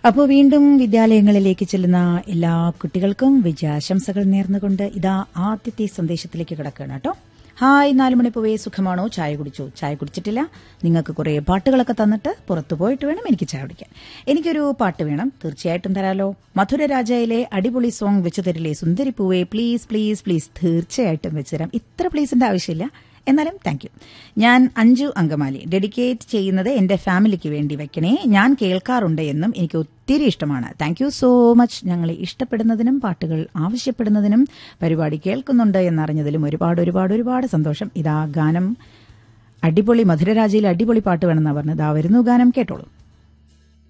അപ്പോൾ വീണ്ടും വിദ്യാലയങ്ങളിലേക്ക് ചെല്ലുന്ന എല്ലാ കുട്ടികൾക്കും വിജയാശംസകൾ നേർന്നുകൊണ്ട് ഇതാ ആദ്യത്തെ സന്ദേശത്തിലേക്ക് കിടക്കുകയാണ് കേട്ടോ ഹായ് നാലു മണിപ്പൂവേ സുഖമാണോ ചായ കുടിച്ചോ ചായ കുടിച്ചിട്ടില്ല നിങ്ങൾക്ക് കുറേ പാട്ടുകളൊക്കെ തന്നിട്ട് പുറത്തു പോയിട്ട് വേണം എനിക്ക് ചായ കുടിക്കാൻ എനിക്കൊരു പാട്ട് വേണം തീർച്ചയായിട്ടും തരാലോ മധുര രാജയിലെ അടിപൊളി സോങ് വെച്ചു തരില്ലേ സുന്ദരി പൂവേ പ്ലീസ് പ്ലീസ് പ്ലീസ് തീർച്ചയായിട്ടും വെച്ചു തരാം ഇത്ര പ്ലീസിന്റെ ആവശ്യമില്ല എന്നാലും താങ്ക് യു ഞാൻ അഞ്ജു അങ്കമാലി ഡെഡിക്കേറ്റ് ചെയ്യുന്നത് എന്റെ ഫാമിലിക്ക് വേണ്ടി വെക്കണേ ഞാൻ കേൾക്കാറുണ്ട് എന്നും എനിക്ക് ഒത്തിരി ഇഷ്ടമാണ് താങ്ക് യു സോ മച്ച് ഞങ്ങളെ ഇഷ്ടപ്പെടുന്നതിനും പാട്ടുകൾ ആവശ്യപ്പെടുന്നതിനും പരിപാടി കേൾക്കുന്നുണ്ട് എന്നറിഞ്ഞതിലും ഒരുപാട് ഒരുപാട് ഒരുപാട് സന്തോഷം ഇതാ ഗാനം അടിപൊളി മധുരരാജയിൽ അടിപൊളി പാട്ട് വേണമെന്നാണ് പറഞ്ഞത് ആ വരുന്നു ഗാനം കേട്ടോളൂ